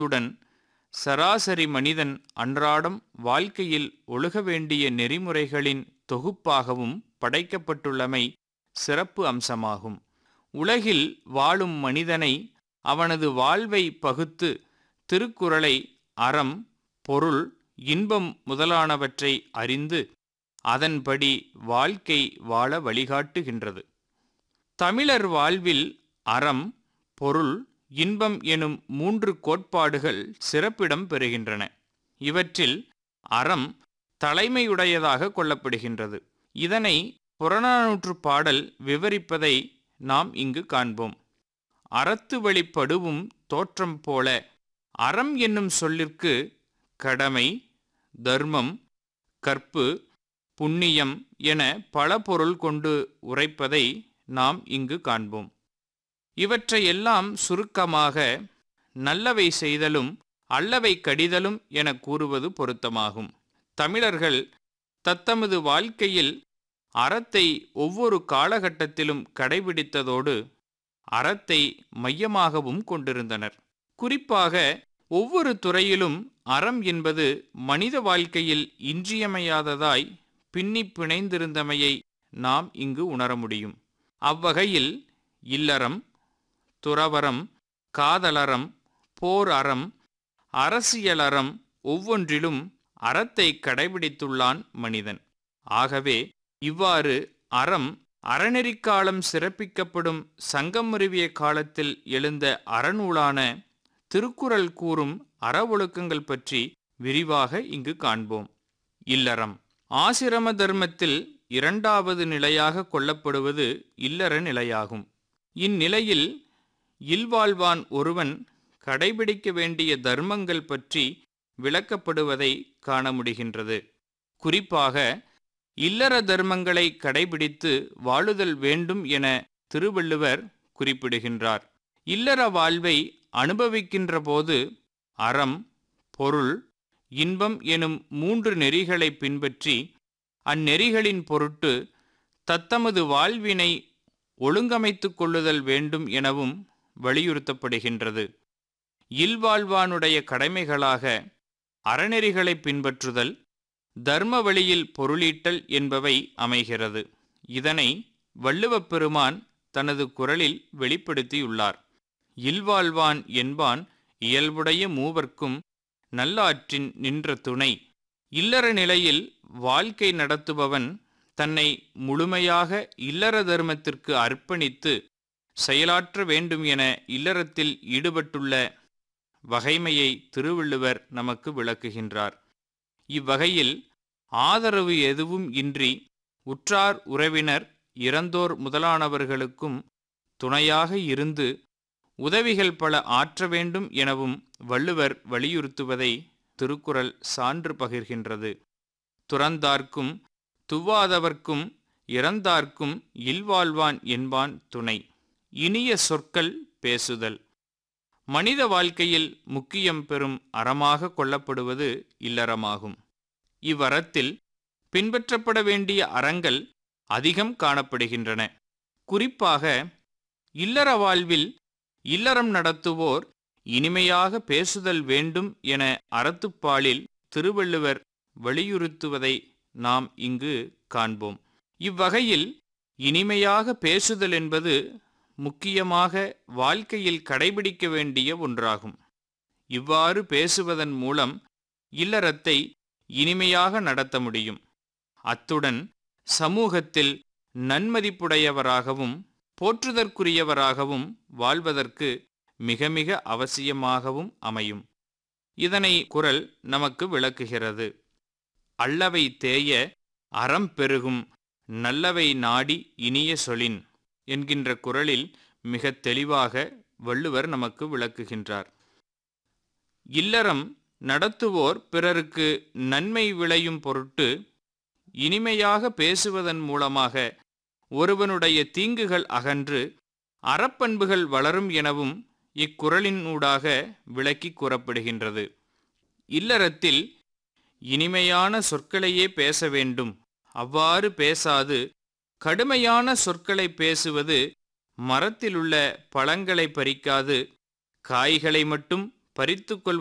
அத்துடன் சராசரி மனிதன் அன்றாடம் வாழ்க்கையில் ஒழுக வேண்டிய நெறிமுறைகளின் தொகுப்பாகவும் படைக்கப்பட்டுள்ளமை சிறப்பு அம்சமாகும் உலகில் வாழும் மனிதனை அவனது வாழ்வை பகுத்து திருக்குறளை அறம் பொருள் இன்பம் முதலானவற்றை அறிந்து அதன்படி வாழ்க்கை வாழ வழிகாட்டுகின்றது தமிழர் வாழ்வில் அறம் பொருள் இன்பம் எனும் மூன்று கோட்பாடுகள் சிறப்பிடம் பெறுகின்றன இவற்றில் அறம் தலைமையுடையதாக கொள்ளப்படுகின்றது இதனை புறநானூற்று பாடல் விவரிப்பதை நாம் இங்கு காண்போம் அறத்து வழிப்படுவும் தோற்றம் போல அறம் என்னும் சொல்லிற்கு கடமை தர்மம் கற்பு புண்ணியம் என பல பொருள் கொண்டு உரைப்பதை நாம் இங்கு காண்போம் இவற்றையெல்லாம் சுருக்கமாக நல்லவை செய்தலும் அல்லவை கடிதலும் என கூறுவது பொருத்தமாகும் தமிழர்கள் தத்தமது வாழ்க்கையில் அறத்தை ஒவ்வொரு காலகட்டத்திலும் கடைபிடித்ததோடு அறத்தை மையமாகவும் கொண்டிருந்தனர் குறிப்பாக ஒவ்வொரு துறையிலும் அறம் என்பது மனித வாழ்க்கையில் இன்றியமையாததாய் பின்னி பிணைந்திருந்தமையை நாம் இங்கு உணர முடியும் அவ்வகையில் இல்லறம் துறவரம் காதலறம் போர் அறம் அரசியலறம் ஒவ்வொன்றிலும் அறத்தை கடைபிடித்துள்ளான் மனிதன் ஆகவே இவ்வாறு அறம் அறநெறிக்காலம் சிறப்பிக்கப்படும் சங்கமருவிய காலத்தில் எழுந்த அறநூலான திருக்குறள் கூறும் அற ஒழுக்கங்கள் பற்றி விரிவாக இங்கு காண்போம் இல்லறம் ஆசிரம தர்மத்தில் இரண்டாவது நிலையாக கொள்ளப்படுவது இல்லற நிலையாகும் இந்நிலையில் இல்வாழ்வான் ஒருவன் கடைபிடிக்க வேண்டிய தர்மங்கள் பற்றி விளக்கப்படுவதை காண முடிகின்றது குறிப்பாக இல்லற தர்மங்களை கடைபிடித்து வாழுதல் வேண்டும் என திருவள்ளுவர் குறிப்பிடுகின்றார் இல்லற வாழ்வை அனுபவிக்கின்ற போது அறம் பொருள் இன்பம் எனும் மூன்று நெறிகளை பின்பற்றி அந்நெறிகளின் பொருட்டு தத்தமது வாழ்வினை ஒழுங்கமைத்துக் கொள்ளுதல் வேண்டும் எனவும் வலியுறுத்தப்படுகின்றது இல்வாழ்வானுடைய கடமைகளாக அறநெறிகளை பின்பற்றுதல் தர்ம வழியில் பொருளீட்டல் என்பவை அமைகிறது இதனை வள்ளுவப் பெருமான் தனது குரலில் வெளிப்படுத்தியுள்ளார் இல்வாழ்வான் என்பான் இயல்புடைய மூவர்க்கும் நல்லாற்றின் நின்ற துணை இல்லற நிலையில் வாழ்க்கை நடத்துபவன் தன்னை முழுமையாக இல்லற தர்மத்திற்கு அர்ப்பணித்து செயலாற்ற வேண்டும் என இல்லறத்தில் ஈடுபட்டுள்ள வகைமையை திருவள்ளுவர் நமக்கு விளக்குகின்றார் இவ்வகையில் ஆதரவு எதுவும் இன்றி உற்றார் உறவினர் இறந்தோர் முதலானவர்களுக்கும் துணையாக இருந்து உதவிகள் பல ஆற்ற வேண்டும் எனவும் வள்ளுவர் வலியுறுத்துவதை திருக்குறள் சான்று பகிர்கின்றது துறந்தார்க்கும் துவாதவர்க்கும் இறந்தார்க்கும் இல்வாழ்வான் என்பான் துணை இனிய சொற்கள் பேசுதல் மனித வாழ்க்கையில் முக்கியம் பெறும் அறமாக கொள்ளப்படுவது இல்லறமாகும் இவ்வறத்தில் பின்பற்றப்பட வேண்டிய அறங்கள் அதிகம் காணப்படுகின்றன குறிப்பாக இல்லற வாழ்வில் இல்லறம் நடத்துவோர் இனிமையாக பேசுதல் வேண்டும் என அறத்துப்பாலில் திருவள்ளுவர் வலியுறுத்துவதை நாம் இங்கு காண்போம் இவ்வகையில் இனிமையாக பேசுதல் என்பது முக்கியமாக வாழ்க்கையில் கடைபிடிக்க வேண்டிய ஒன்றாகும் இவ்வாறு பேசுவதன் மூலம் இல்லறத்தை இனிமையாக நடத்த முடியும் அத்துடன் சமூகத்தில் நன்மதிப்புடையவராகவும் போற்றுதற்குரியவராகவும் வாழ்வதற்கு மிக மிக அவசியமாகவும் அமையும் இதனை குரல் நமக்கு விளக்குகிறது அல்லவை தேய அறம் பெருகும் நல்லவை நாடி இனிய சொலின் என்கின்ற குரலில் மிக தெளிவாக வள்ளுவர் நமக்கு விளக்குகின்றார் இல்லறம் நடத்துவோர் பிறருக்கு நன்மை விளையும் பொருட்டு இனிமையாக பேசுவதன் மூலமாக ஒருவனுடைய தீங்குகள் அகன்று அறப்பண்புகள் வளரும் எனவும் இக்குறளினூடாக விளக்கி கூறப்படுகின்றது இல்லறத்தில் இனிமையான சொற்களையே பேச வேண்டும் அவ்வாறு பேசாது கடுமையான சொற்களை பேசுவது மரத்திலுள்ள பழங்களை பறிக்காது காய்களை மட்டும் பறித்துக்